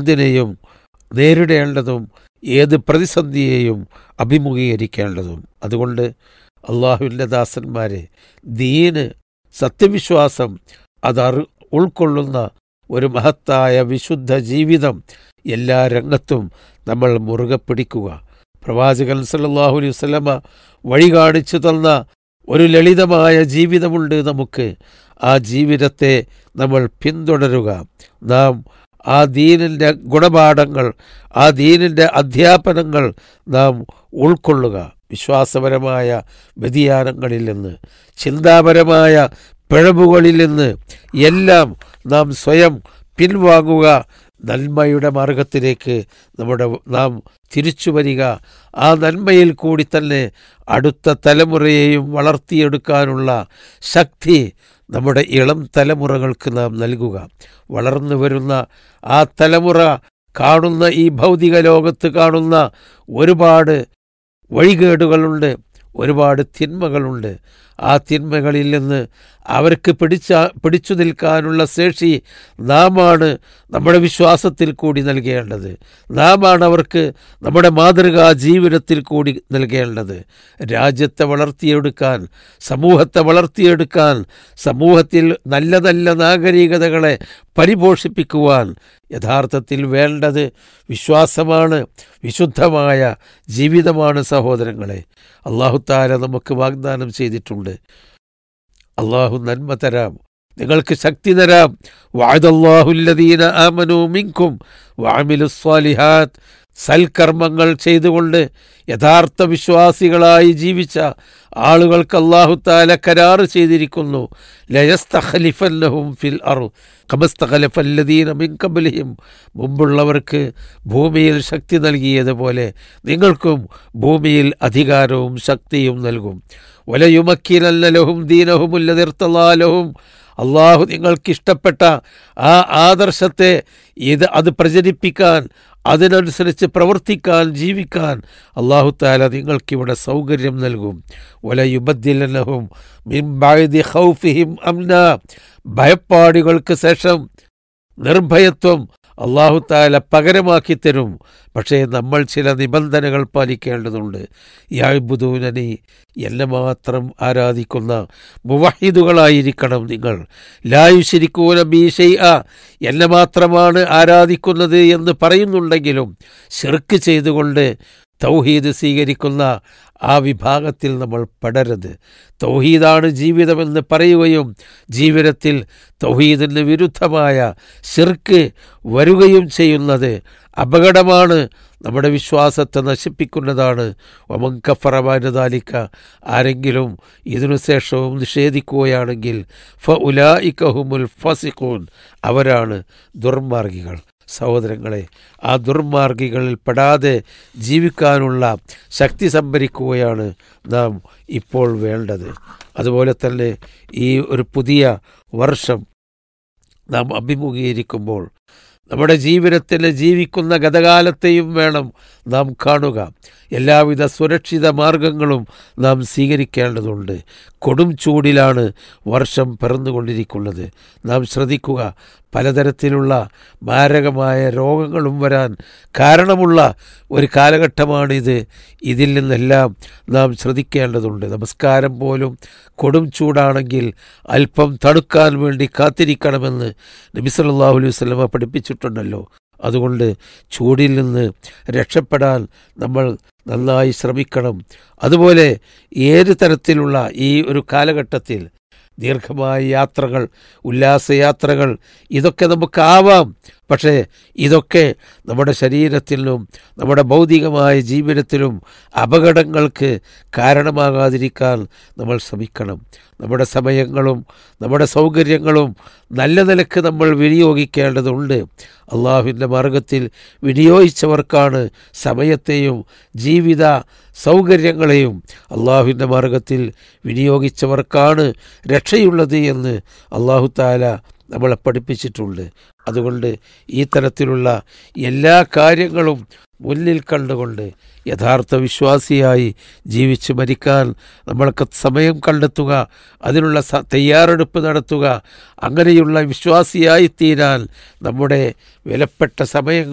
എന്തിനേയും നേരിടേണ്ടതും ഏത് പ്രതിസന്ധിയെയും അഭിമുഖീകരിക്കേണ്ടതും അതുകൊണ്ട് അള്ളാഹുവിൻ്റെ ദാസന്മാരെ ദീന് സത്യവിശ്വാസം അതറി ഉൾക്കൊള്ളുന്ന ഒരു മഹത്തായ വിശുദ്ധ ജീവിതം എല്ലാ രംഗത്തും നമ്മൾ മുറുകെ പിടിക്കുക പ്രവാചകൻ സല്ലല്ലാഹു അലൈഹി വസല്ലമ വഴി കാണിച്ചു തന്ന ഒരു ലളിതമായ ജീവിതമുണ്ട് നമുക്ക് ആ ജീവിതത്തെ നമ്മൾ പിന്തുടരുക നാം ആ ദീനിൻ്റെ ഗുണപാഠങ്ങൾ ആ ദീനിൻ്റെ അധ്യാപനങ്ങൾ നാം ഉൾക്കൊള്ളുക വിശ്വാസപരമായ വ്യതിയാനങ്ങളിൽ നിന്ന് ചിന്താപരമായ പിഴവുകളിൽ നിന്ന് എല്ലാം നാം സ്വയം പിൻവാങ്ങുക നന്മയുടെ മാർഗത്തിലേക്ക് നമ്മുടെ നാം തിരിച്ചു വരിക ആ നന്മയിൽ കൂടി തന്നെ അടുത്ത തലമുറയെയും വളർത്തിയെടുക്കാനുള്ള ശക്തി നമ്മുടെ ഇളം തലമുറകൾക്ക് നാം നൽകുക വളർന്നു വരുന്ന ആ തലമുറ കാണുന്ന ഈ ഭൗതിക ലോകത്ത് കാണുന്ന ഒരുപാട് വഴികേടുകളുണ്ട് ഒരുപാട് തിന്മകളുണ്ട് ആ തിന്മകളിൽ നിന്ന് അവർക്ക് പിടിച്ച പിടിച്ചു നിൽക്കാനുള്ള ശേഷി നാമാണ് നമ്മുടെ വിശ്വാസത്തിൽ കൂടി നൽകേണ്ടത് നാമാണ് അവർക്ക് നമ്മുടെ മാതൃകാ ജീവിതത്തിൽ കൂടി നൽകേണ്ടത് രാജ്യത്തെ വളർത്തിയെടുക്കാൻ സമൂഹത്തെ വളർത്തിയെടുക്കാൻ സമൂഹത്തിൽ നല്ല നല്ല നാഗരികതകളെ പരിപോഷിപ്പിക്കുവാൻ യഥാർത്ഥത്തിൽ വേണ്ടത് വിശ്വാസമാണ് വിശുദ്ധമായ ജീവിതമാണ് സഹോദരങ്ങളെ അള്ളാഹുത്താല നമുക്ക് വാഗ്ദാനം ചെയ്തിട്ടുണ്ട് അള്ളാഹു നന്മ തരാം നിങ്ങൾക്ക് ശക്തി തരാം വാഴതല്ലാഹുല്ലദീന ആമനു മിങ്കും വാമിലുസ്വാലിഹാത്ത് സൽക്കർമ്മങ്ങൾ ചെയ്തുകൊണ്ട് യഥാർത്ഥ വിശ്വാസികളായി ജീവിച്ച ആളുകൾക്ക് അള്ളാഹുത്താല കരാറ് ചെയ്തിരിക്കുന്നു ലയസ്തഖലിഫന്നഹും ഫിൽ അറു കമസ്തഖലഫല്ലദീന മിൻകബലിഹിം മുമ്പുള്ളവർക്ക് ഭൂമിയിൽ ശക്തി നൽകിയതുപോലെ നിങ്ങൾക്കും ഭൂമിയിൽ അധികാരവും ശക്തിയും നൽകും വലയുമക്കിനല്ലലഹും ദീനഹുമുല്ലതിർത്തലാലഹും അള്ളാഹു നിങ്ങൾക്കിഷ്ടപ്പെട്ട ആ ആദർശത്തെ ഇത് അത് പ്രചരിപ്പിക്കാൻ അതിനനുസരിച്ച് പ്രവർത്തിക്കാൻ ജീവിക്കാൻ അള്ളാഹു താല നിങ്ങൾക്കിവിടെ സൗകര്യം നൽകും വലയുബദ്ദിലനഹും മിംബായതി ഹൗഫിഹിം അംന ഭയപ്പാടുകൾക്ക് ശേഷം നിർഭയത്വം അള്ളാഹു താല പകരമാക്കി തരും പക്ഷേ നമ്മൾ ചില നിബന്ധനകൾ പാലിക്കേണ്ടതുണ്ട് യാബുദൂനനി എന്നെ മാത്രം ആരാധിക്കുന്ന മുവഹിദുകളായിരിക്കണം നിങ്ങൾ ലായുശരിക്കൂന ബീഷയ്യ എന്നെ മാത്രമാണ് ആരാധിക്കുന്നത് എന്ന് പറയുന്നുണ്ടെങ്കിലും ശിർക്ക് ചെയ്തുകൊണ്ട് തൗഹീദ് സ്വീകരിക്കുന്ന ആ വിഭാഗത്തിൽ നമ്മൾ പെടരുത് തൗഹീദാണ് ജീവിതമെന്ന് പറയുകയും ജീവിതത്തിൽ തൗഹീദിന് വിരുദ്ധമായ ശിർക്ക് വരികയും ചെയ്യുന്നത് അപകടമാണ് നമ്മുടെ വിശ്വാസത്തെ നശിപ്പിക്കുന്നതാണ് ഒമങ്കഫറമാനതാലിക്ക ആരെങ്കിലും ഇതിനു ശേഷവും നിഷേധിക്കുകയാണെങ്കിൽ ഫ ഉലായിക്കഹുമുൽ ഫസിഖൂൻ അവരാണ് ദുർമാർഗികൾ സഹോദരങ്ങളെ ആ ദുർമാർഗികളിൽ പെടാതെ ജീവിക്കാനുള്ള ശക്തി സംഭരിക്കുകയാണ് നാം ഇപ്പോൾ വേണ്ടത് അതുപോലെ തന്നെ ഈ ഒരു പുതിയ വർഷം നാം അഭിമുഖീകരിക്കുമ്പോൾ നമ്മുടെ ജീവിതത്തിൽ ജീവിക്കുന്ന ഗതകാലത്തെയും വേണം നാം കാണുക എല്ലാവിധ സുരക്ഷിത മാർഗങ്ങളും നാം സ്വീകരിക്കേണ്ടതുണ്ട് കൊടും ചൂടിലാണ് വർഷം പിറന്നുകൊണ്ടിരിക്കുന്നത് നാം ശ്രദ്ധിക്കുക പലതരത്തിലുള്ള മാരകമായ രോഗങ്ങളും വരാൻ കാരണമുള്ള ഒരു കാലഘട്ടമാണിത് ഇതിൽ നിന്നെല്ലാം നാം ശ്രദ്ധിക്കേണ്ടതുണ്ട് നമസ്കാരം പോലും കൊടും ചൂടാണെങ്കിൽ അല്പം തണുക്കാൻ വേണ്ടി കാത്തിരിക്കണമെന്ന് നബി സല്ലല്ലാഹു അലൈഹി വസല്ലമ പഠിപ്പിച്ചിട്ടുണ്ടല്ലോ അതുകൊണ്ട് ചൂടിൽ നിന്ന് രക്ഷപ്പെടാൻ നമ്മൾ നന്നായി ശ്രമിക്കണം അതുപോലെ ഏത് തരത്തിലുള്ള ഈ ഒരു കാലഘട്ടത്തിൽ ദീർഘമായ യാത്രകൾ ഉല്ലാസയാത്രകൾ ഇതൊക്കെ നമുക്കാവാം പക്ഷേ ഇതൊക്കെ നമ്മുടെ ശരീരത്തിലും നമ്മുടെ ഭൗതികമായ ജീവിതത്തിലും അപകടങ്ങൾക്ക് കാരണമാകാതിരിക്കാൻ നമ്മൾ ശ്രമിക്കണം നമ്മുടെ സമയങ്ങളും നമ്മുടെ സൗകര്യങ്ങളും നല്ല നിലക്ക് നമ്മൾ വിനിയോഗിക്കേണ്ടതുണ്ട് അള്ളാഹുവിൻ്റെ മാർഗത്തിൽ വിനിയോഗിച്ചവർക്കാണ് സമയത്തെയും ജീവിത സൗകര്യങ്ങളെയും അള്ളാഹുവിൻ്റെ മാർഗത്തിൽ വിനിയോഗിച്ചവർക്കാണ് രക്ഷയുള്ളത് എന്ന് അള്ളാഹു താല നമ്മളെ പഠിപ്പിച്ചിട്ടുണ്ട് അതുകൊണ്ട് ഈ തരത്തിലുള്ള എല്ലാ കാര്യങ്ങളും മുന്നിൽ കണ്ടുകൊണ്ട് യഥാർത്ഥ വിശ്വാസിയായി ജീവിച്ച് മരിക്കാൻ നമ്മൾക്ക് സമയം കണ്ടെത്തുക അതിനുള്ള സ തയ്യാറെടുപ്പ് നടത്തുക അങ്ങനെയുള്ള വിശ്വാസിയായി തീരാൻ നമ്മുടെ വിലപ്പെട്ട സമയം